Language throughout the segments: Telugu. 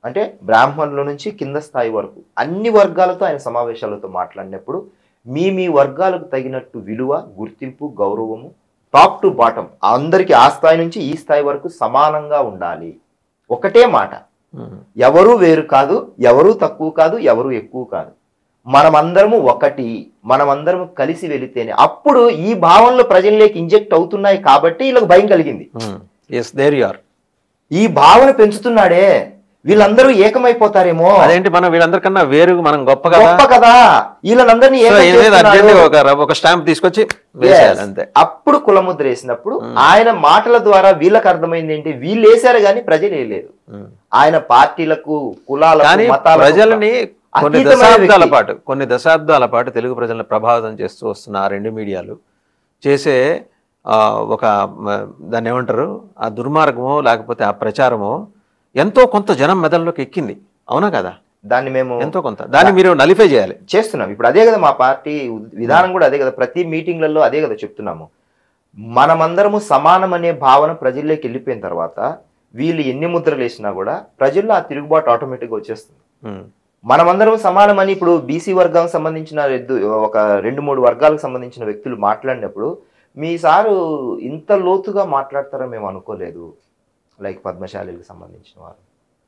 అంటే బ్రాహ్మణుల నుంచి కింద స్థాయి వరకు అన్ని వర్గాలతో ఆయన సమావేశాలతో మాట్లాడినప్పుడు మీ మీ వర్గాలకు తగినట్టు విలువ గుర్తింపు గౌరవము టాప్ టు బాటం అందరికీ ఆ స్థాయి నుంచి ఈ స్థాయి వరకు సమానంగా ఉండాలి ఒకటే మాట ఉమ్. ఎవరు వేరు కాదు ఎవరు తక్కువ కాదు ఎవరు ఎక్కువ కాదు మనమందరము ఒకటి మనమందరము కలిసి వెళితేనే అప్పుడు ఈ భావనలు ప్రజల్లోకి ఇంజెక్ట్ అవుతున్నాయి కాబట్టి వీళ్ళకి భయం కలిగింది ఎస్ దేర్ యు ఆర్ ఈ భావన పెంచుతున్నాడే వీళ్ళందరూ ఏకమైపోతారేమో అదేంటి మనం వీళ్ళందరికన్నా వేరు మనం గొప్ప కదా గొప్ప కదా వీళ్ళందరినీ సో ఏకం ఈయన మీద చేస్తున్నాడు. అర్జెంటుగా ఒక ర- ఒక స్టాంప్ తీసుకొచ్చి వేసేయాలి Yes. అంతే అప్పుడు కులముద్ర వేసినప్పుడు ఆయన మాటల ద్వారా వీళ్ళకి అర్థమైంది ఏంటి వీళ్ళు వేశారు కానీ ప్రజలు వేయలేదు ఉమ్. ఆయన పార్టీలకు కులాలకు కానీ మతాలకు ప్రజలని కొన్ని అతీతమైన దశాబ్దాల వ్యక్తి. పాటు కొన్ని దశాబ్దాల పాటు తెలుగు ప్రజలను ప్రభావితం చేస్తూ వస్తున్న ఆ రెండు మీడియాలు చేసే ఆ, ఒక మ, దాన్ని ఏమంటారు ఆ దుర్మార్గమో లేకపోతే ఆ ప్రచారమో ఎంతో కొంత జనం మెదడులోకి ఎక్కింది అవునా కదా దాన్ని మేము ఎంతో కొంత దాన్ని మీరు నలిఫై చేయాలి చేస్తున్నాం ఇప్పుడు అదే కదా మా పార్టీ విధానం కూడా అదే కదా ప్రతి మీటింగ్లలో అదే కదా చెప్తున్నాము మనమందరము సమానం అనే భావన ప్రజల్లోకి వెళ్ళిపోయిన తర్వాత వీళ్ళు ఎన్ని ముద్రలు వేసినా కూడా ప్రజల్లో ఆ తిరుగుబాటు ఆటోమేటిక్గా వచ్చేస్తుంది ఉమ్. మనమందరం సమానమని ఇప్పుడు బీసీ వర్గానికి సంబంధించిన రెద్దు ఒక రెండు మూడు వర్గాలకు సంబంధించిన వ్యక్తులు మాట్లాడినప్పుడు మీ సారు ఇంత లోతుగా మాట్లాడతారని మేము అనుకోలేదు లైక్ పద్మశాలికి సంబంధించిన వారు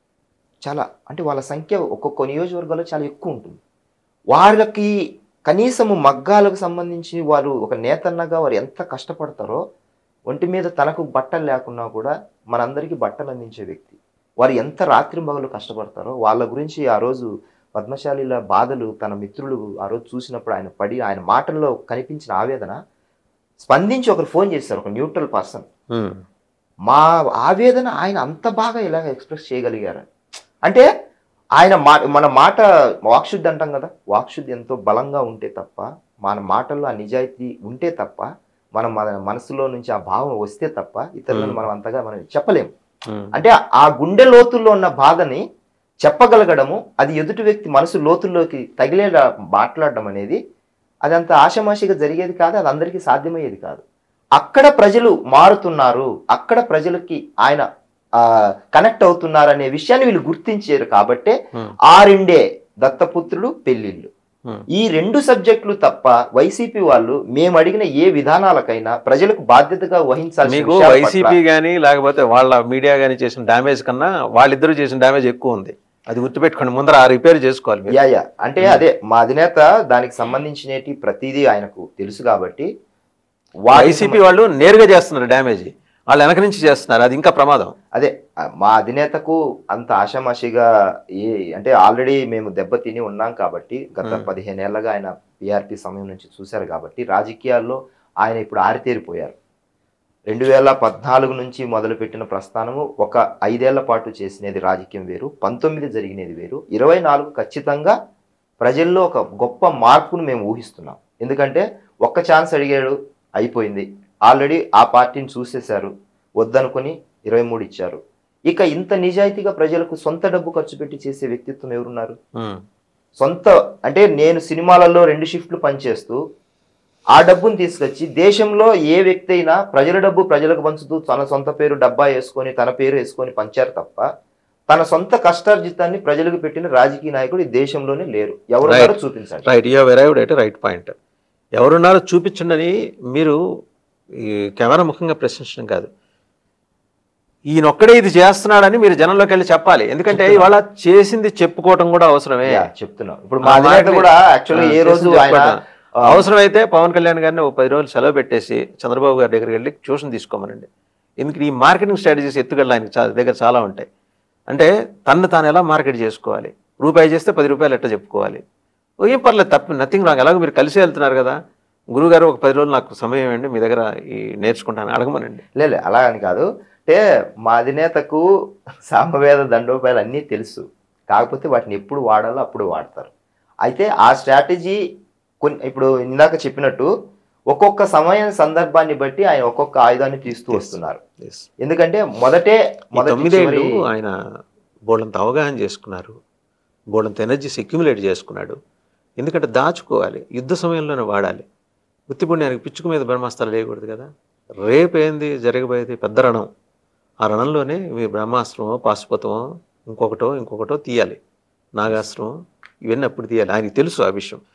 చాలా అంటే వాళ్ళ సంఖ్య ఒక్కొక్క నియోజకవర్గాల్లో చాలా ఎక్కువ ఉంటుంది వాళ్ళకి కనీసము మగ్గాలకు సంబంధించి వారు ఒక నేతన్నగా వారు ఎంత కష్టపడతారో ఒంటి మీద తనకు బట్టలు లేకున్నా కూడా మనందరికీ బట్టలు అందించే వ్యక్తి వారు ఎంత రాత్రి మగలు కష్టపడతారో వాళ్ళ గురించి ఆ రోజు పద్మశాలిల బాధలు తన మిత్రులు ఆ రోజు చూసినప్పుడు ఆయన పడి ఆయన మాటల్లో కనిపించిన ఆవేదన స్పందించి ఒకరు ఫోన్ చేశారు ఒక న్యూట్రల్ పర్సన్ ఉమ్. మా ఆవేదన ఆయన అంత బాగా ఇలాగ ఎక్స్ప్రెస్ చేయగలిగారు అంటే ఆయన మా మన మాట వాక్శుద్ధి అంటాం కదా వాక్శుద్ధి ఎంతో బలంగా ఉంటే తప్ప మన మాటల్లో ఆ నిజాయితీ ఉంటే తప్ప మనం మన మనసులో నుంచి ఆ భావం వస్తే తప్ప ఇతరులను Hmm. మనం అంతగా మనం చెప్పలేము ఉమ్. అంటే ఆ గుండె లోతుల్లో ఉన్న బాధని చెప్పగలగడము అది ఎదుటి వ్యక్తి మనసు లోతుల్లోకి తగిలేలా మాట్లాడడం అనేది అది అంత ఆషమాషిగా జరిగేది కాదు అది అందరికీ సాధ్యమయ్యేది కాదు అక్కడ ప్రజలు మారుతున్నారు అక్కడ ప్రజలకి ఆయన కనెక్ట్ అవుతున్నారు అనే విషయాన్ని వీళ్ళు గుర్తించారు కాబట్టే ఉమ్. ఆ రెండే దత్తపుత్రులు పెళ్లిళ్ళు ఉమ్. ఈ రెండు సబ్జెక్టులు తప్ప వైసీపీ వాళ్ళు మేము అడిగిన ఏ విధానాలకైనా ప్రజలకు బాధ్యతగా వహించాల్సిన మీకు విషయాల పట్ల- వైసీపీ కానీ లేకపోతే వాళ్ళ మీడియా కానీ చేసిన డ్యామేజ్ కన్నా వాళ్ళిద్దరూ చేసిన డ్యామేజ్ ఎక్కువ ఉంది అది గుర్తుపెట్టుకోండి ముందర ఆ రిపేర్ చేసుకోవాలి మీరు. యా యా అంటే అదే మా అధినేత దానికి సంబంధించినటి ప్రతిదీ ఆయనకు తెలుసు కాబట్టి వాటికి వైసీపీ వాళ్ళు నేరుగా చేస్తున్నారు డ్యామేజ్ వాళ్ళు వెనక నుంచి చేస్తున్నారు అది ఇంకా ప్రమాదం అదే ఆ, మా అధినేతకు అంత ఆషామాషిగా ఏ అంటే ఆల్రెడీ మేము దెబ్బతిని ఉన్నాం కాబట్టి గత Hmm. పదిహేనేళ్లగా ఆయన పిఆర్పి సమయం నుంచి చూశారు కాబట్టి రాజకీయాల్లో ఆయన ఇప్పుడు ఆరితేరిపోయారు రెండు వేల పద్నాలుగు నుంచి మొదలుపెట్టిన ప్రస్థానము ఒక ఐదేళ్ల పాటు చేసినది రాజకీయం వేరు పంతొమ్మిది జరిగినది వేరు ఇరవై నాలుగు ఖచ్చితంగా ప్రజల్లో ఒక గొప్ప మార్పును మేము ఊహిస్తున్నాం ఎందుకంటే ఒక్క ఛాన్స్ అడిగాడు అయిపోయింది ఆల్రెడీ ఆ పార్టీని చూసేశారు వద్దనుకొని ఇరవై మూడు ఇచ్చారు ఇక ఇంత నిజాయితీగా ప్రజలకు సొంత డబ్బు ఖర్చు పెట్టి చేసే వ్యక్తిత్వం ఎవరున్నారు ఉమ్. సొంత అంటే నేను సినిమాలలో రెండు షిఫ్ట్లు పనిచేస్తూ ఆ డబ్బును తీసుకొచ్చి దేశంలో ఏ వ్యక్తి అయినా ప్రజల డబ్బు ప్రజలకు పంచుతూ తన సొంత పేరు డబ్బా వేసుకొని తన పేరు వేసుకొని పంచారు తప్ప తన సొంత కష్టార్జితాన్ని ప్రజలకు పెట్టిన రాజకీయ నాయకుడు ఈ దేశంలోనే లేరు ఎవరున్నారో చూపించండి right you arrived at right point ఎవరున్నారో చూపించండి అని మీరు ఈ కెమెరా ముఖంగా ప్రశ్నించడం కాదు ఈయనొక్కడే ఇది చేస్తున్నాడని మీరు జనంలోకి వెళ్ళి చెప్పాలి ఎందుకంటే ఇవాళ చేసింది చెప్పుకోవటం కూడా అవసరమే యా, చెప్తున్నాం ఇప్పుడు మా ఆ అధినేత మాటని- కూడా యాక్చువల్గా ఏ ఆ, రోజు చేసింది ఆయన చెప్పుకోవటం. ఆ, అవసరమైతే పవన్ కళ్యాణ్ గారిని ఒక పది రోజులు సెలవు పెట్టేసి చంద్రబాబు గారి దగ్గరికి వెళ్ళి ట్యూషన్ తీసుకోమనండి ఎందుకంటే ఈ మార్కెటింగ్ స్ట్రాటజీస్ ఎత్తుకెళ్ళి ఆయనకి చాలా దగ్గర చాలా ఉంటాయి అంటే తన్ను తాను ఎలా మార్కెట్ చేసుకోవాలి రూపాయి చేస్తే పది రూపాయలు ఎట్లా చెప్పుకోవాలి ఓ ఏం పర్లేదు తప్ప నథింగ్ రాంగ్ ఎలాగో మీరు కలిసి వెళ్తున్నారు కదా గురుగారు ఒక పది రోజులు నాకు సమయం ఇవ్వండి మీ దగ్గర ఈ నేర్చుకుంటాను అడగమనండి లేదు అలా అని కాదు అంటే మా అధినేతకు సామవేద దండోపాయాలు అన్నీ తెలుసు కాకపోతే వాటిని ఎప్పుడు వాడాలో అప్పుడు వాడతారు అయితే ఆ స్ట్రాటజీ కొన్ని ఇప్పుడు ఇందాక చెప్పినట్టు ఒక్కొక్క సమయం సందర్భాన్ని బట్టి ఆయన ఒక్కొక్క ఆయుధాన్ని తీస్తూ Yes. వస్తున్నారు Yes. ఎందుకంటే మొదటే ఈ మొదటి తొమ్మిదేళ్ళు చివరి- ఆయన బోళ్ళంత అవగాహన చేసుకున్నారు బోళ్ళంత ఎనర్జీస్ అక్యుములేట్ చేసుకున్నాడు ఎందుకంటే దాచుకోవాలి యుద్ధ సమయంలోనే వాడాలి గుత్తిపుణ్యానికి పిచ్చుకు మీద బ్రహ్మాస్త్రాలు వేయకూడదు కదా రేపు ఏంది జరగబోయేది పెద్ద రణం ఆ రణంలోనే మీ బ్రహ్మాస్త్రమో పాశుపతమో ఇంకొకటో ఇంకొకటో తీయాలి నాగాస్త్రం ఇవన్నీ అప్పుడు తీయాలి ఆయనకి తెలుసు ఆ విషయం